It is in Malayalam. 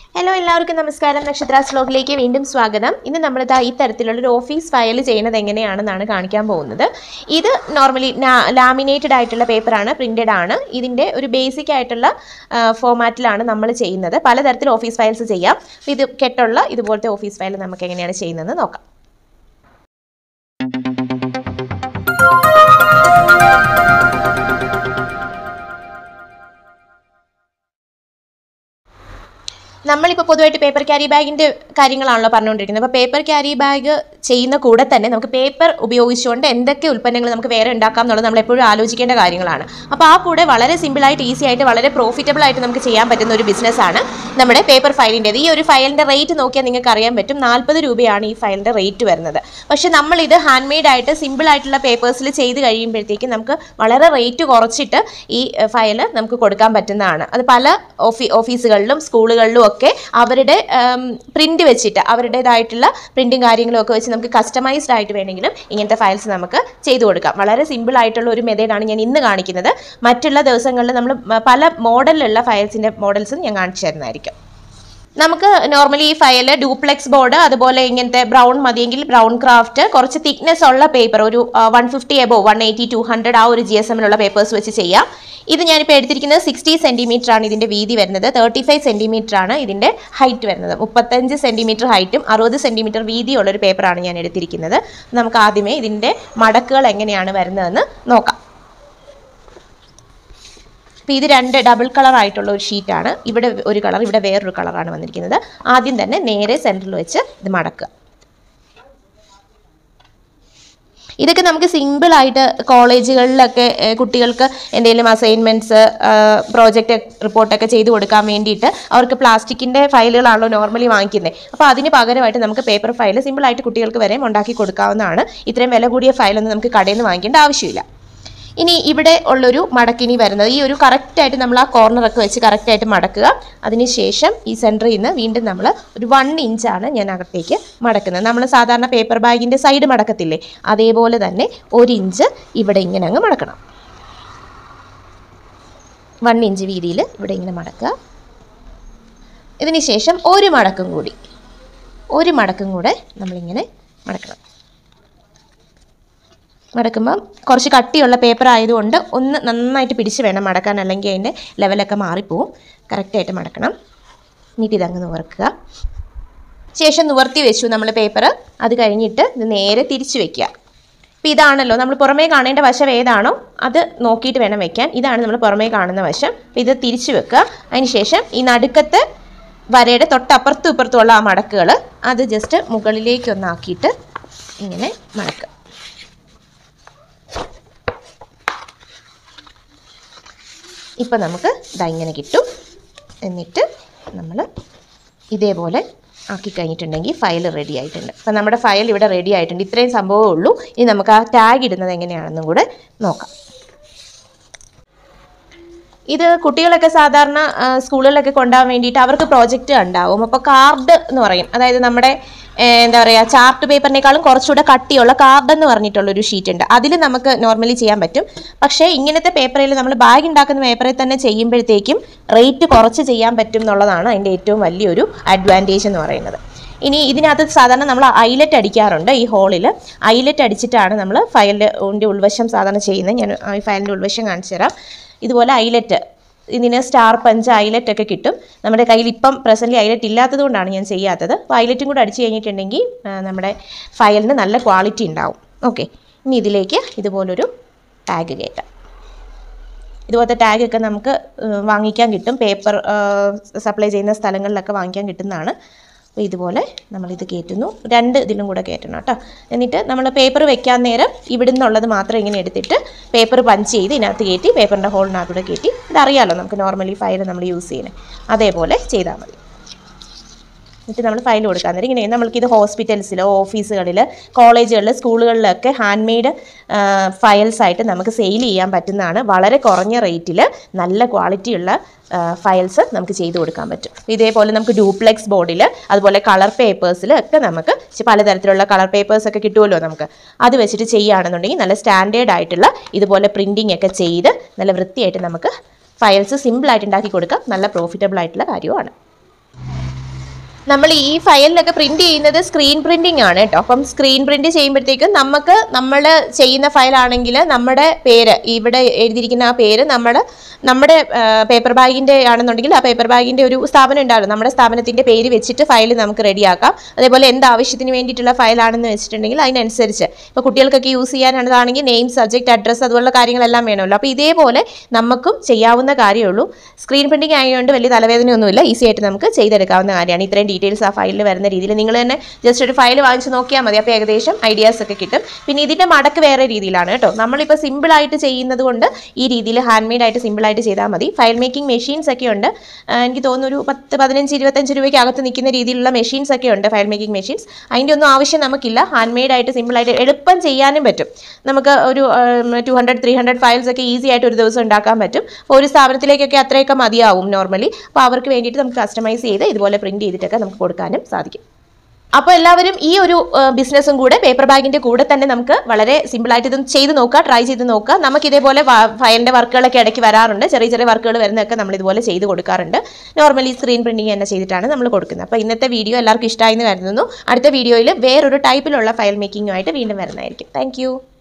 ഹലോ എല്ലാവർക്കും നമസ്കാരം നക്ഷത്ര സ്ലോഗിലേക്ക് വീണ്ടും സ്വാഗതം ഇന്ന് നമ്മളിതാ ഈ തരത്തിലുള്ള ഒരു ഓഫീസ് ഫയൽ ചെയ്യുന്നത് എങ്ങനെയാണെന്നാണ് കാണിക്കാൻ പോകുന്നത് ഇത് നോർമലി ലാമിനേറ്റഡ് ആയിട്ടുള്ള പേപ്പറാണ് പ്രിന്റഡ് ആണ് ഇതിൻ്റെ ഒരു ബേസിക് ആയിട്ടുള്ള ഫോമാറ്റിലാണ് നമ്മൾ ചെയ്യുന്നത് പലതരത്തിൽ ഓഫീസ് ഫയൽസ് ചെയ്യാം അപ്പോൾ ഇത് കെട്ടുള്ള ഇതുപോലത്തെ ഓഫീസ് ഫയൽ നമുക്ക് എങ്ങനെയാണ് ചെയ്യുന്നതെന്ന് നോക്കാം നമ്മളിപ്പോൾ പൊതുവായിട്ട് പേപ്പർ ക്യാരി ബാഗിൻ്റെ കാര്യങ്ങളാണല്ലോ പറഞ്ഞുകൊണ്ടിരിക്കുന്നത് അപ്പോൾ പേപ്പർ ക്യാരി ബാഗ് ചെയ്യുന്ന കൂടെ തന്നെ നമുക്ക് പേപ്പർ ഉപയോഗിച്ചുകൊണ്ട് എന്തൊക്കെ ഉൽപ്പന്നങ്ങൾ നമുക്ക് വേറെ ഉണ്ടാക്കാം എന്നുള്ളത് നമ്മൾ എപ്പോഴും ആലോചിക്കേണ്ട കാര്യങ്ങളാണ് അപ്പോൾ ആ കൂടെ വളരെ സിമ്പിളായിട്ട് ഈസി ആയിട്ട് വളരെ പ്രോഫിറ്റബിൾ ആയിട്ട് നമുക്ക് ചെയ്യാൻ പറ്റുന്ന ഒരു ബിസിനസ്സാണ് നമ്മുടെ പേപ്പർ ഫയലിൻ്റെത് ഈ ഒരു ഫയലിൻ്റെ റേറ്റ് നോക്കിയാൽ നിങ്ങൾക്ക് അറിയാൻ പറ്റും നാൽപ്പത് രൂപയാണ് ഈ ഫയലിൻ്റെ റേറ്റ് വരുന്നത് പക്ഷേ നമ്മളിത് ഹാൻഡ് മെയ്ഡ് ആയിട്ട് സിമ്പിൾ ആയിട്ടുള്ള പേപ്പേഴ്സിൽ ചെയ്ത് കഴിയുമ്പോഴത്തേക്കും നമുക്ക് വളരെ റേറ്റ് കുറച്ചിട്ട് ഈ ഫയൽ നമുക്ക് കൊടുക്കാൻ പറ്റുന്നതാണ് അത് പല ഓഫീ ഓഫീസുകളിലും സ്കൂളുകളിലും ഒക്കെ അവരുടെ പ്രിന്റ് വെച്ചിട്ട് അവരുടേതായിട്ടുള്ള പ്രിന്റും കാര്യങ്ങളും ഒക്കെ വെച്ച് നമുക്ക് കസ്റ്റമൈസ്ഡ് ആയിട്ട് വേണമെങ്കിലും ഇങ്ങനത്തെ ഫയൽസ് നമുക്ക് ചെയ്തു കൊടുക്കാം വളരെ സിമ്പിൾ ആയിട്ടുള്ള ഒരു മെത്തേഡാണ് ഞാൻ ഇന്ന് കാണിക്കുന്നത് മറ്റുള്ള ദിവസങ്ങളിൽ നമ്മൾ പല മോഡലിലുള്ള ഫയൽസിൻ്റെ മോഡൽസും ഞാൻ കാണിച്ചു തരുന്നതായിരിക്കും നമുക്ക് നോർമലി ഈ ഫയൽ ഡ്യൂപ്ലെക്സ് ബോർഡ് അതുപോലെ ഇങ്ങനത്തെ ബ്രൗൺ മതിയെങ്കിൽ ബ്രൗൺ ക്രാഫ്റ്റ് കുറച്ച് തിക്നെസ് ഉള്ള പേപ്പർ ഒരു one fifty above one eighty two hundred ആ ഒരു ജി എസ് എമ്മിലുള്ള പേപ്പേഴ്സ് വെച്ച് ചെയ്യാം ഇത് ഞാനിപ്പോൾ എടുത്തിരിക്കുന്നത് സിക്സ്റ്റി സെൻറ്റിമീറ്റർ ആണ് ഇതിൻ്റെ വീതി വരുന്നത് തേർട്ടി ഫൈവ് സെൻറ്റിമീറ്റർ ആണ് ഇതിൻ്റെ ഹൈറ്റ് വരുന്നത് മുപ്പത്തഞ്ച് സെൻറ്റിമീറ്റർ ഹൈറ്റും അറുപത് സെൻറ്റിമീറ്റർ വീതിയുള്ള ഒരു പേപ്പറാണ് ഞാൻ എടുത്തിരിക്കുന്നത് നമുക്ക് ആദ്യമേ ഇതിൻ്റെ മടക്കുകൾ എങ്ങനെയാണ് വരുന്നതെന്ന് നോക്കാം അപ്പോൾ ഇത് രണ്ട് ഡബിൾ കളർ ആയിട്ടുള്ള ഒരു ഷീറ്റാണ് ഇവിടെ ഒരു കളർ ഇവിടെ വേറൊരു കളറാണ് വന്നിരിക്കുന്നത് ആദ്യം തന്നെ നേരെ സെൻറ്ററിൽ വെച്ച് ഇത് മടക്കുക ഇതൊക്കെ നമുക്ക് സിമ്പിളായിട്ട് കോളേജുകളിലൊക്കെ ഏഹ്, കുട്ടികൾക്ക് എന്തെങ്കിലും അസൈൻമെൻറ്റ്സ് പ്രോജക്റ്റ് റിപ്പോർട്ടൊക്കെ ചെയ്ത് കൊടുക്കാൻ വേണ്ടിയിട്ട് അവർക്ക് പ്ലാസ്റ്റിക്കിൻ്റെ ഫയലുകളാണല്ലോ നോർമലി വാങ്ങിക്കുന്നത് അപ്പോൾ അതിന് പകരമായിട്ട് നമുക്ക് പേപ്പർ ഫയൽ സിമ്പിളായിട്ട് കുട്ടികൾക്ക് വരെ ഉണ്ടാക്കി കൊടുക്കാവുന്നതാണ് ഇത്രയും വില കൂടിയ ഫയലൊന്നും നമുക്ക് കടയിൽ നിന്ന് വാങ്ങിക്കേണ്ട ആവശ്യമില്ല ഇനി ഇവിടെ ഉള്ളൊരു മടക്കിനി വരുന്നത് ഈ ഒരു കറക്റ്റായിട്ട് നമ്മൾ ആ കോർണറൊക്കെ വെച്ച് കറക്റ്റായിട്ട് മടക്കുക അതിനുശേഷം ഈ സെൻറ്ററിൽ നിന്ന് വീണ്ടും നമ്മൾ ഒരു വൺ ഇഞ്ചാണ് ഞാൻ അകത്തേക്ക് മടക്കുന്നത് നമ്മൾ സാധാരണ പേപ്പർ ബാഗിൻ്റെ സൈഡ് മടക്കത്തില്ലേ അതേപോലെ തന്നെ ഒരു ഇഞ്ച് ഇവിടെ ഇങ്ങനെ അങ്ങ് മടക്കണം വൺ ഇഞ്ച് വീതിയിൽ ഇവിടെ ഇങ്ങനെ മടക്കുക ഇതിന് ശേഷം ഒരു മടക്കും കൂടി ഒരു മടക്കും കൂടെ നമ്മളിങ്ങനെ മടക്കണം മടക്കുമ്പം കുറച്ച് കട്ടിയുള്ള പേപ്പർ ആയതുകൊണ്ട് ഒന്ന് നന്നായിട്ട് പിടിച്ച് വേണം മടക്കാൻ അല്ലെങ്കിൽ അതിൻ്റെ ലെവലൊക്കെ മാറിപ്പോവും കറക്റ്റായിട്ട് മടക്കണം എന്നിട്ട് ഇതങ്ങ് നിവർക്കുക ശേഷം നിവർത്തി വെച്ചു നമ്മൾ പേപ്പർ അത് കഴിഞ്ഞിട്ട് ഇത് നേരെ തിരിച്ച് വെക്കുക അപ്പോൾ ഇതാണല്ലോ നമ്മൾ പുറമേ കാണേണ്ട വശം ഏതാണോ അത് നോക്കിയിട്ട് വേണം വെക്കാൻ ഇതാണ് നമ്മൾ പുറമേ കാണുന്ന വശം അപ്പോൾ ഇത് തിരിച്ച് വെക്കുക അതിന് ശേഷം ഈ നടുക്കത്തെ വരയുടെ തൊട്ടപ്പുറത്തും ഇപ്പുറത്തുമുള്ള ആ മടക്കുകൾ അത് ജസ്റ്റ് മുകളിലേക്കൊന്നാക്കിയിട്ട് ഇങ്ങനെ മടക്കുക ഇപ്പം നമുക്ക് ഇതാ ഇങ്ങനെ കിട്ടും എന്നിട്ട് നമ്മൾ ഇതേപോലെ ആക്കി കഴിഞ്ഞിട്ടുണ്ടെങ്കിൽ ഫയൽ റെഡി ആയിട്ടുണ്ട് അപ്പം നമ്മുടെ ഫയൽ ഇവിടെ റെഡി ആയിട്ടുണ്ട് ഇത്രയും സംഭവമേ ഉള്ളൂ ഇനി നമുക്ക് ആ ടാഗ് ഇടുന്നത് എങ്ങനെയാണെന്നും കൂടെ നോക്കാം ഇത് കുട്ടികളൊക്കെ സാധാരണ ആ, സ്കൂളുകളിലൊക്കെ കൊണ്ടുപോകാൻ വേണ്ടിയിട്ട് അവർക്ക് പ്രോജക്റ്റ് ഉണ്ടാവും അപ്പോൾ കാർഡ് എന്ന് പറയും അതായത് നമ്മുടെ ഏ, എന്താ പറയുക ചാർട്ട് പേപ്പറിനേക്കാളും കുറച്ചുകൂടെ കട്ടിയുള്ള കാർഡ് എന്ന് പറഞ്ഞിട്ടുള്ള ഒരു ഷീറ്റ് ഉണ്ട് അതിൽ നമുക്ക് നോർമലി ചെയ്യാൻ പറ്റും പക്ഷേ ഇങ്ങനത്തെ പേപ്പറിൽ നമ്മൾ ബാഗ് ഉണ്ടാക്കുന്ന പേപ്പറിൽ തന്നെ ചെയ്യുമ്പോഴത്തേക്കും റേറ്റ് കുറച്ച് ചെയ്യാൻ പറ്റും എന്നുള്ളതാണ് അതിൻ്റെ ഏറ്റവും വലിയൊരു അഡ്വാൻറ്റേജ് എന്ന് പറയുന്നത് ഇനി ഇതിനകത്ത് സാധാരണ നമ്മൾ ഐലറ്റ് അടിക്കാറുണ്ട് ഈ ഹോളിൽ ഐലറ്റ് അടിച്ചിട്ടാണ് നമ്മൾ ഫയലിൻ്റെ ഉൾവശം സാധാരണ ചെയ്യുന്നത് ഞാൻ ആ ഈ ഫയലിൻ്റെ ഉൾവശം കാണിച്ചു തരാം ഇതുപോലെ ഐലറ്റ് ഇതിന് സ്റ്റാർ പഞ്ച് ഐലറ്റ് ഒക്കെ കിട്ടും നമ്മുടെ കയ്യിൽ ഇപ്പം പ്രസൻ്റ്ലി ഐലറ്റ് ഇല്ലാത്തത് കൊണ്ടാണ് ഞാൻ ചെയ്യാത്തത് അപ്പോൾ ഐലറ്റും കൂടെ അടിച്ച് കഴിഞ്ഞിട്ടുണ്ടെങ്കിൽ ആ, നമ്മുടെ ഫയലിന് നല്ല ക്വാളിറ്റി ഉണ്ടാവും ഓക്കെ ഇനി ഇതിലേക്ക് ഇതുപോലൊരു ടാഗ് കയറ്റാം ഇതുപോലത്തെ ടാഗൊക്കെ നമുക്ക് ഏഹ്, വാങ്ങിക്കാൻ കിട്ടും പേപ്പർ സപ്ലൈ ചെയ്യുന്ന സ്ഥലങ്ങളിലൊക്കെ വാങ്ങിക്കാൻ കിട്ടുന്നതാണ് അപ്പോൾ ഇതുപോലെ നമ്മളിത് കയറ്റുന്നു രണ്ട് ഇതിലും കൂടെ കയറ്റണം കേട്ടോ എന്നിട്ട് നമ്മൾ പേപ്പർ വെക്കാൻ നേരം ഇവിടെ നിന്നുള്ളത് മാത്രം ഇങ്ങനെ എടുത്തിട്ട് പേപ്പർ പഞ്ച് ചെയ്ത് ഇതിനകത്ത് കയറ്റി പേപ്പറിൻ്റെ ഹോളിനകത്തൂടെ കയറ്റി ഇതറിയാലോ നമുക്ക് നോർമലി ഫയൽ നമ്മൾ യൂസ് ചെയ്യുന്നത് അതേപോലെ ചെയ്താൽ മതി എന്നിട്ട് നമ്മൾ ഫയൽ കൊടുക്കാൻ നേരം ഇങ്ങനെ നമ്മൾക്കിത് ഹോസ്പിറ്റൽസിലോ ഓഫീസുകളിൽ കോളേജുകളിൽ സ്കൂളുകളിലൊക്കെ ഹാൻഡ് മെയ്ഡ് ഫയൽസ് ആയിട്ട് നമുക്ക് സെയിൽ ചെയ്യാൻ പറ്റുന്നതാണ് വളരെ കുറഞ്ഞ റേറ്റിൽ നല്ല ക്വാളിറ്റിയുള്ള ഫയൽസ് നമുക്ക് ചെയ്ത് കൊടുക്കാൻ പറ്റും ഇതേപോലെ നമുക്ക് ഡ്യൂപ്ലെക്സ് ബോർഡിൽ അതുപോലെ കളർ പേപ്പേഴ്സിൽ ഒക്കെ നമുക്ക് ചെ- പലതരത്തിലുള്ള കളർ പേപ്പേഴ്സ് ഒക്കെ കിട്ടുമല്ലോ നമുക്ക് അത് വെച്ചിട്ട് ചെയ്യുകയാണെന്നുണ്ടെങ്കിൽ നല്ല സ്റ്റാൻഡേർഡ് ആയിട്ടുള്ള ഇതുപോലെ പ്രിൻറ്റിംഗ് ഒക്കെ ചെയ്ത് നല്ല വൃത്തിയായിട്ട് നമുക്ക് ഫയൽസ് സിമ്പിളായിട്ട് ഉണ്ടാക്കി കൊടുക്കാം നല്ല പ്രോഫിറ്റബിൾ ആയിട്ടുള്ള കാര്യമാണ് നമ്മൾ ഈ ഫയലിലൊക്കെ പ്രിന്റ് ചെയ്യുന്നത് സ്ക്രീൻ പ്രിന്റിംഗ് ആണ് കേട്ടോ അപ്പം സ്ക്രീൻ പ്രിന്റ് ചെയ്യുമ്പോഴത്തേക്കും നമുക്ക് നമ്മൾ ചെയ്യുന്ന ഫയലാണെങ്കിൽ നമ്മുടെ പേര് ഇവിടെ എഴുതിയിരിക്കുന്ന ആ പേര് നമ്മൾ നമ്മുടെ പേപ്പർ ബാഗിൻ്റെ ആണെന്നുണ്ടെങ്കിൽ ആ പേപ്പർ ബാഗിൻ്റെ ഒരു സ്ഥാപനം ഉണ്ടാകും നമ്മുടെ സ്ഥാപനത്തിൻ്റെ പേര് വെച്ചിട്ട് ഫയൽ നമുക്ക് റെഡിയാക്കാം അതേപോലെ എന്ത് ആവശ്യത്തിന് വേണ്ടിയിട്ടുള്ള ഫയലാണെന്ന് വെച്ചിട്ടുണ്ടെങ്കിൽ അതിനനുസരിച്ച് ഇപ്പോൾ കുട്ടികൾക്കൊക്കെ യൂസ് ചെയ്യാനുള്ളതാണെങ്കിൽ നെയിം സബ്ജക്റ്റ് അഡ്രസ്സ് അതുപോലുള്ള കാര്യങ്ങളെല്ലാം വേണമല്ലോ അപ്പോൾ ഇതേപോലെ നമുക്കും ചെയ്യാവുന്ന കാര്യമുള്ളൂ സ്ക്രീൻ പ്രിന്റിംഗ് ആയതുകൊണ്ട് വലിയ തലവേദനയൊന്നുമില്ല ഈസി ആയിട്ട് നമുക്ക് ചെയ്തെടുക്കാവുന്ന കാര്യമാണ് ഇത്രയും ഡീറ്റെയിൽസ് ആ ഫയലിൽ വരുന്ന രീതിയിൽ നിങ്ങൾ തന്നെ ജസ്റ്റ് ഒരു ഫയൽ വാങ്ങിച്ച് നോക്കിയാൽ മതി അപ്പോൾ ഏകദേശം ഐഡിയാസ് ഒക്കെ കിട്ടും പിന്നെ ഇതിൻ്റെ മടക്ക് വേറെ രീതിയിലാണ് കേട്ടോ നമ്മളിപ്പോൾ സിമ്പിളായിട്ട് ചെയ്യുന്നത് കൊണ്ട് ഈ രീതിയിൽ ഹാൻഡ് മെയ്ഡ് ആയിട്ട് സിമ്പിളായിട്ട് ചെയ്താൽ മതി ഫയൽ മേക്കിംഗ് മെഷീൻസ് ഒക്കെ ഉണ്ട് ആ, എനിക്ക് തോന്നുന്നു ഒരു പത്ത് പതിനഞ്ച് ഇരുപത്തഞ്ച് രൂപയ്ക്ക് അകത്ത് നിൽക്കുന്ന രീതിയിലുള്ള മെഷീൻസ് ഒക്കെ ഉണ്ട് ഫയൽ മേക്കിംഗ് മെഷീൻസ് അതിൻ്റെ ഒന്നും ആവശ്യം നമുക്കില്ല ഹാൻഡ് മെയ്ഡ് ആയിട്ട് സിമ്പിളായിട്ട് എളുപ്പം ചെയ്യാനും പറ്റും നമുക്ക് ഒരു two hundred three hundred files ഒക്കെ ഈസി ആയിട്ട് ഒരു ദിവസം ഉണ്ടാക്കാൻ പറ്റും അപ്പോൾ ഒരു സ്ഥാപനത്തിലേക്കൊക്കെ അത്രയൊക്കെ മതിയാവും നോർമലി അപ്പോൾ അവർക്ക് വേണ്ടിയിട്ട് നമുക്ക് കസ്റ്റമൈസ് ചെയ്ത് ഇതുപോലെ പ്രിന്റ് ചെയ്തിട്ടൊക്കെ നമുക്ക് കൊടുക്കാനും സാധിക്കും അപ്പോൾ എല്ലാവരും ഈ ഒരു ബിസിനസ്സും കൂടെ പേപ്പർ ബാഗിന്റെ കൂടെ തന്നെ നമുക്ക് വളരെ സിമ്പിളായിട്ട് ഇതും ചെയ്ത് നോക്കുക ട്രൈ ചെയ്ത് നോക്കുക നമുക്ക് ഇതേപോലെ ഫയലിന്റെ വർക്കുകളൊക്കെ ഇടയ്ക്ക് വരാറുണ്ട് ചെറിയ ചെറിയ വർക്കുകൾ വരുന്നതൊക്കെ നമ്മൾ ഇതുപോലെ ചെയ്ത് കൊടുക്കാറുണ്ട് നോർമലി സ്ക്രീൻ പ്രിന്റിംഗ് തന്നെ ചെയ്തിട്ടാണ് നമ്മൾ കൊടുക്കുന്നത് അപ്പോൾ ഇന്നത്തെ വീഡിയോ എല്ലാവർക്കും ഇഷ്ടമായി എന്ന് കരുതുന്നു അടുത്ത വീഡിയോയിൽ വേറൊരു ടൈപ്പിലുള്ള ഫയൽ മേക്കിങ്ങുമായിട്ട് വീണ്ടും വരുന്നതായിരിക്കും താങ്ക്